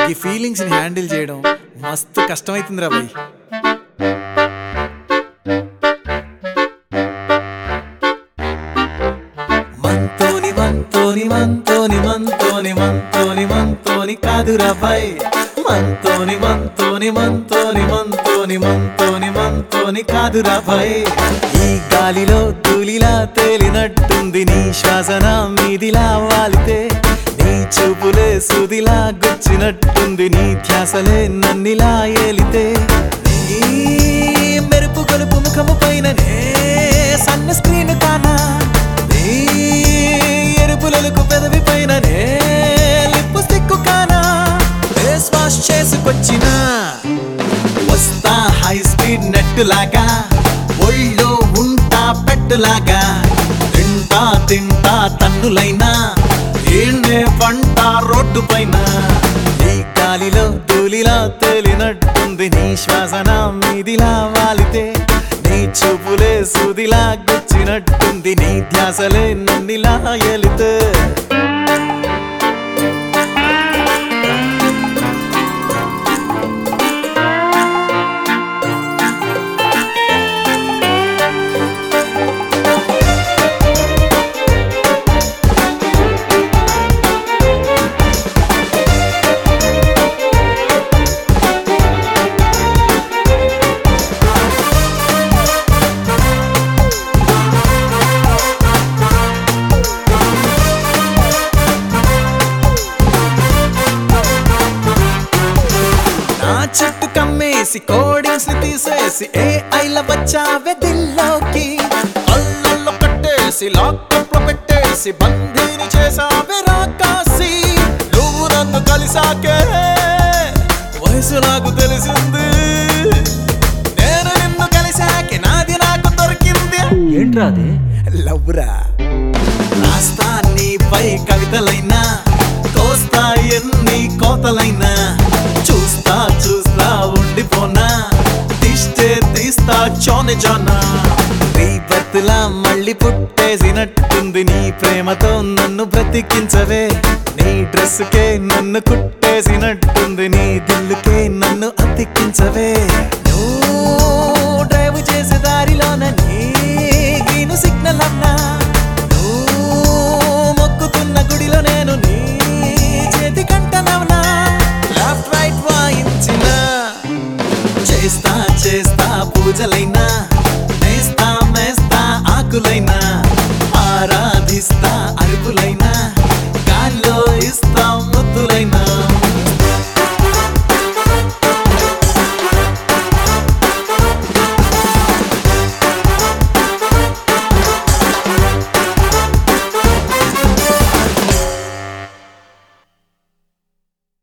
ఈ ఫీలింగ్స్ ని హ్యాండిల్ చేయడం మస్తు కష్టమైతుందిరా బాయ్ మంతోని మంతోని మంతోని మంతోని మంతోని మంతోని కాదురా బాయ్ మంతోని మంతోని మంతోని మంతోని మంతోని మంతోని కాదురా బాయ్ ఈ గాలిలో ధూళిలా తేలినట్టుంది నీ శ్వాసన మీదిలా వాలితే నీ చూపులే సుదిలా గుచ్చినట్టుంది నీ ధ్యాసలే నన్నిలా ఏలితే నీ మెరుపు గొలుపు ముఖము పైననే సన్న స్క్రీన్ కానా నీ ఎరుపులకు పెదవి పైననే లిప్పు సిక్కు కానా ఫేస్ వాష్ చేసుకొచ్చిన వస్తా హై స్పీడ్ నెట్టులాగా ఒళ్ళో ఉంటా పెట్టులాగా తింటా తింటా తన్నులైనా ఈడ్నే పంట రోడ్డు పైన ఈ గాలిలో ధూళిలా తేలినట్టుంది నీ శ్వాసన మీదిలా వాలితే నీ చూపులే సుదిలా గుచ్చినట్టుంది నీ ధ్యాసలే నన్నిలా ఎలితే నా చెట్టు కమ్మేసి కోడింగ్స్ ని తీసేసి ఏ ఐల వచ్చావే దిల్లోకి అల్లల్లో కట్టేసి లాకప్ లో పెట్టేసి బందీని చేసావే రాకాసి నువ్వు నన్ను కలిసాకే వయసు నాకు తెలిసింది నేను నిన్ను కలిసాకే నాది నాకు దొరికింది ఏంట్రా అది లవ్రా రాస్తా నీపై కవితలైనా కోస్తా ఎన్ని కోతలైనా చూస్తా చూస్తా ఉండిపోనా తీస్తే తీస్తా చోనె జోనా బతులా మళ్ళీ పుట్టేసినట్టుంది నీ ప్రేమతో నన్ను బ్రతికించవే నీ డ్రెస్ కే నన్ను కుట్టేసినట్టుంది నీ దిల్లుకే నన్ను అతికించవే నువ్వు డ్రైవ్ చేసే దారిలోన నీ గ్రీన్ సిగ్నల్ అన్నా